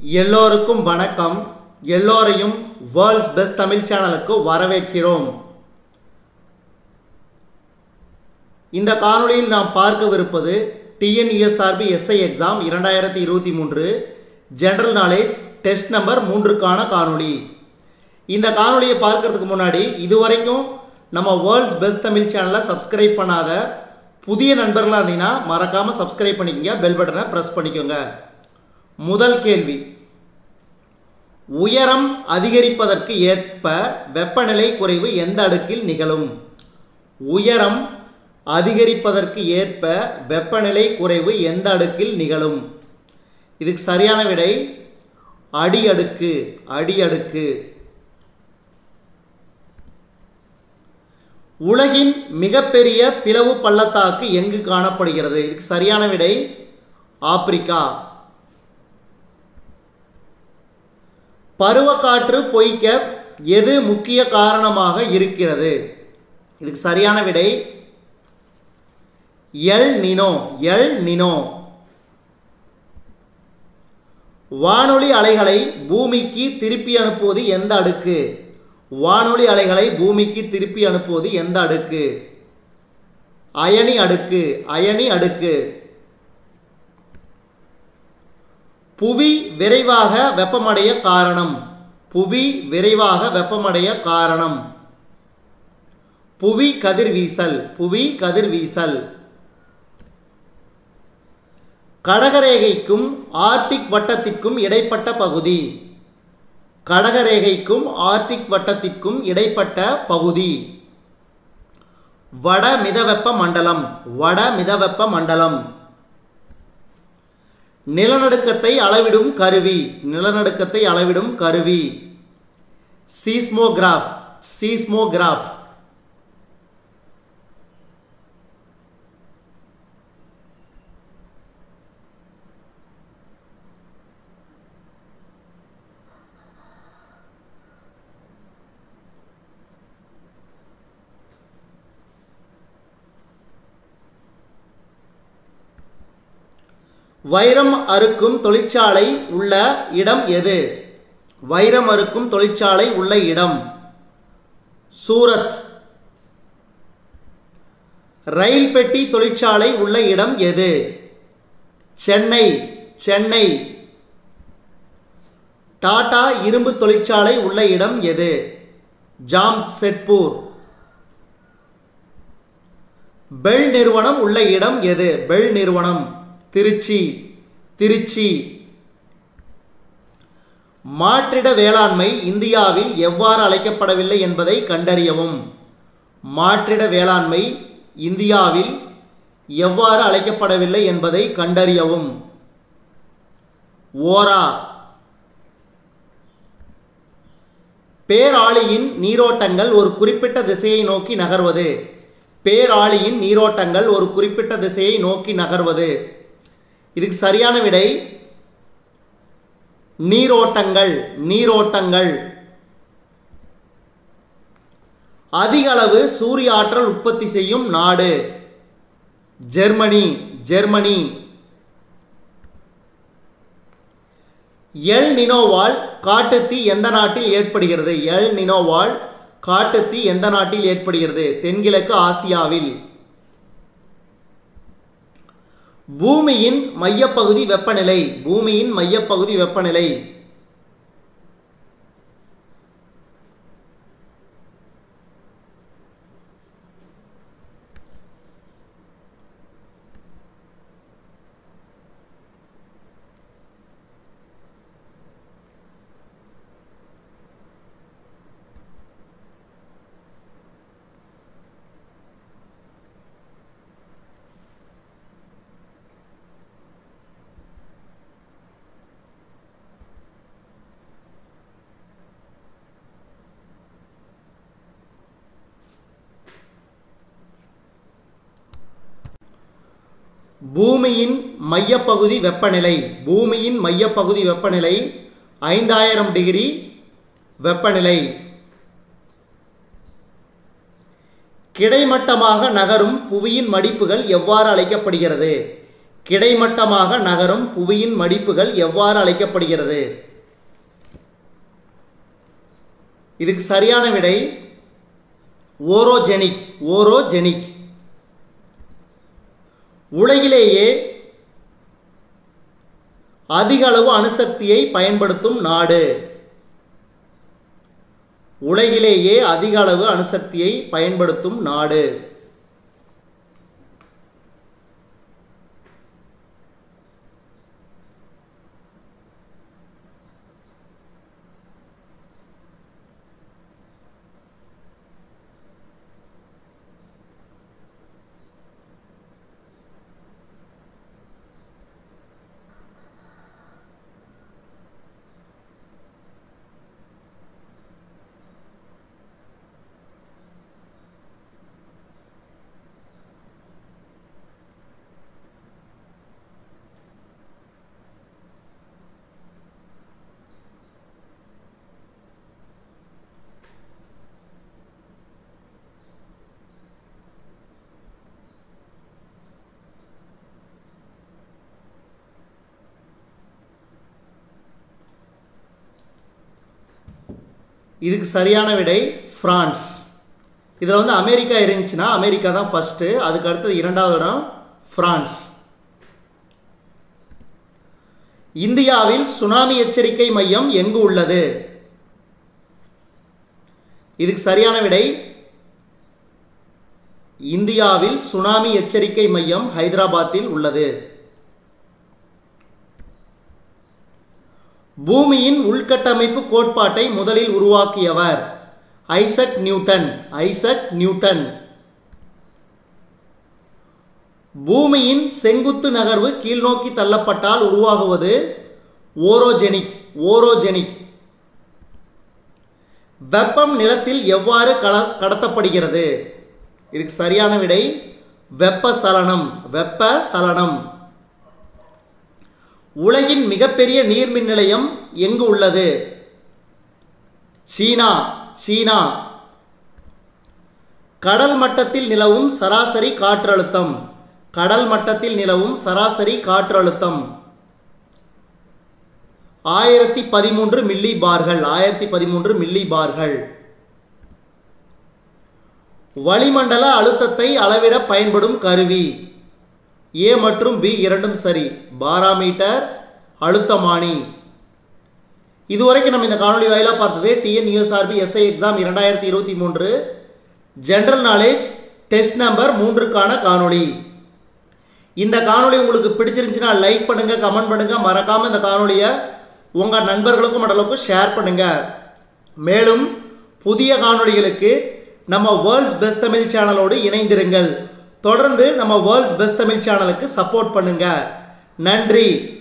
எல்லோருக்கும் வணக்கம் எல்லோரையும் வேர்ல்ட்ஸ் பெஸ்ட் தமிழ் சேனலுக்கு வரவேற்கிறோம் இந்த காணொளியில் நாம் பார்க்கவிருப்பது டிஎன்யூஎஸ்ஆர்பி எஸ்ஐ எக்ஸாம் இரண்டாயிரத்தி இருபத்தி மூன்று ஜெனரல் நாலேஜ் டெஸ்ட் நம்பர் மூன்றுக்கான காணொளி இந்த காணொளியை பார்க்கறதுக்கு முன்னாடி இதுவரைக்கும் நம்ம வேர்ல்ட்ஸ் பெஸ்ட் தமிழ் சேனலை சப்ஸ்கிரைப் பண்ணாத புதிய நண்பர்களாக இருந்தீங்கன்னா மறக்காமல் சப்ஸ்கிரைப் பண்ணிக்கங்க பெல் பட்டனை ப்ரெஸ் பண்ணிக்கோங்க முதல் கேள்வி உயரம் அதிகரிப்பதற்கு ஏற்ப வெப்பநிலை குறைவு எந்த அடுக்கில் நிகழும் உயரம் அதிகரிப்பதற்கு ஏற்ப வெப்பநிலை குறைவு எந்த அடுக்கில் நிகழும் இதுக்கு சரியான விடை அடி அடுக்கு அடி அடுக்கு உலகின் மிகப்பெரிய பிளவு பள்ளத்தாக்கு எங்கு காணப்படுகிறது இதுக்கு சரியான விடை ஆப்பிரிக்கா பருவக்காற்று பொய்க்க எது முக்கிய காரணமாக இருக்கிறது இதுக்கு சரியான விடை எல் நினோ எல் நினோ வானொலி அலைகளை பூமிக்கு திருப்பி அனுப்புவது எந்த அடுக்கு வானொலி அலைகளை பூமிக்கு திருப்பி அனுப்புவது எந்த அடுக்கு அயனி அடுக்கு அயனி அடுக்கு புவி விரைவாக வெப்பமடைய காரணம் புவி விரைவாக வெப்பமடைய காரணம் புவி கதிர்வீசல் புவி கதிர்வீசல் கடகரேகைக்கும் ஆர்டிக் வட்டத்திற்கும் இடைப்பட்ட பகுதி கடகரேகைக்கும் ஆர்டிக் வட்டத்திற்கும் இடைப்பட்ட பகுதி வட மிதவெப்ப மண்டலம் வட மிதவெப்ப மண்டலம் நிலநடுக்கத்தை அளவிடும் கருவி நிலநடுக்கத்தை அளவிடும் கருவி சீஸ்மோகிராஃப் சீஸ்மோகிராஃப் வைரம் அறுக்கும் தொழிற்சாலை உள்ள இடம் எது வைரம் அறுக்கும் தொழிற்சாலை உள்ள இடம் சூரத் ரயில் பெட்டி தொழிற்சாலை உள்ள இடம் எது சென்னை சென்னை டாடா இரும்பு தொழிற்சாலை உள்ள இடம் எது ஜாம்செட்பூர் பெல் நிறுவனம் உள்ள இடம் எது பெல் நிறுவனம் திருச்சி திருச்சி மாற்றிட வேளாண்மை இந்தியாவில் எவ்வாறு அழைக்கப்படவில்லை என்பதை கண்டறியவும் மாற்றிட வேளாண்மை இந்தியாவில் எவ்வாறு அழைக்கப்படவில்லை என்பதை கண்டறியவும் ஓரா பேராளியின் நீரோட்டங்கள் ஒரு குறிப்பிட்ட திசையை நோக்கி நகர்வது பேராளியின் நீரோட்டங்கள் ஒரு குறிப்பிட்ட திசையை நோக்கி நகர்வது இதுக்கு சரியான விடை நீரோட்டங்கள் நீரோட்டங்கள் அதிக அளவு சூரிய ஆற்றல் உற்பத்தி செய்யும் நாடு ஜெர்மனி ஜெர்மனி எல் நினோவால் காட்டுத்தீ எந்த நாட்டில் ஏற்படுகிறது எல் நினோவால் காட்டுத்தீ எந்த நாட்டில் ஏற்படுகிறது தென்கிழக்கு ஆசியாவில் பூமியின் மையப்பகுதி வெப்பநிலை பூமியின் மையப்பகுதி வெப்பநிலை பூமியின் மையப்பகுதி வெப்பநிலை பூமியின் மையப்பகுதி வெப்பநிலை ஐந்தாயிரம் டிகிரி வெப்பநிலை கிடைமட்டமாக நகரும் புவியின் மடிப்புகள் எவ்வாறு அழைக்கப்படுகிறது கிடைமட்டமாக நகரும் புவியின் மடிப்புகள் எவ்வாறு அழைக்கப்படுகிறது இதுக்கு சரியான விடை ஓரோஜெனிக் ஓரோஜெனிக் உலகிலேயே அதிக அளவு அணுசக்தியை பயன்படுத்தும் நாடு உலகிலேயே அதிக அளவு அணுசக்தியை பயன்படுத்தும் நாடு இதுக்கு சரியான விடை ஃப்ரான்ஸ் இதில் வந்து அமெரிக்கா இருந்துச்சுன்னா அமெரிக்கா தான் ஃபஸ்ட்டு அதுக்கு அடுத்தது இரண்டாவது இடம் ஃப்ரான்ஸ் இந்தியாவில் சுனாமி எச்சரிக்கை மையம் எங்கு உள்ளது இதுக்கு சரியான விடை இந்தியாவில் சுனாமி எச்சரிக்கை மையம் ஹைதராபாத்தில் உள்ளது பூமியின் உள்கட்டமைப்பு கோட்பாட்டை முதலில் உருவாக்கியவர் ஐசக் நியூட்டன் ஐசக் நியூட்டன் பூமியின் செங்குத்து நகர்வு கீழ்நோக்கி தள்ளப்பட்டால் உருவாகுவது ஓரோஜெனிக் ஓரோஜெனிக் வெப்பம் நிலத்தில் எவ்வாறு கல கடத்தப்படுகிறது இதுக்கு சரியான விடை வெப்ப சலனம் வெப்ப சலனம் உலகின் மிகப்பெரிய நீர்மின் நிலையம் எங்கு உள்ளது சீனா சீனா கடல் மட்டத்தில் நிலவும் சராசரி காற்றழுத்தம் கடல் மட்டத்தில் நிலவும் சராசரி காற்றழுத்தம் ஆயிரத்தி பதிமூன்று மில்லி பார்கள் ஆயிரத்தி பதிமூன்று மில்லி பார்கள் வளிமண்டல அழுத்தத்தை அளவிட பயன்படும் கருவி ஏ மற்றும் பி இரண்டும் சரி பாராமீட்டர் அழுத்தமானி இதுவரைக்கும் நம்ம இந்த காணொலி வாயிலாக பார்த்தது டிஎன் யூஎஸ்ஆர்பி எஸ்ஐ எக்ஸாம் இரண்டாயிரத்தி இருபத்தி மூன்று ஜென்ரல் நாலேஜ் டெஸ்ட் நம்பர் மூன்றுக்கான காணொளி இந்த காணொளி உங்களுக்கு பிடிச்சிருந்துச்சுன்னா லைக் பண்ணுங்கள் கமெண்ட் பண்ணுங்கள் மறக்காமல் இந்த காணொளியை உங்கள் நண்பர்களுக்கும் மற்றளவுக்கும் ஷேர் பண்ணுங்கள் மேலும் புதிய காணொளிகளுக்கு நம்ம வேர்ல்ட்ஸ் பெஸ்ட் தமிழ் சேனலோடு இணைந்திருங்கள் தொடர்ந்து நம்ம வேர்ல்ட்ஸ் பெஸ்ட் தமிழ் சேனலுக்கு சப்போர்ட் பண்ணுங்கள் நன்றி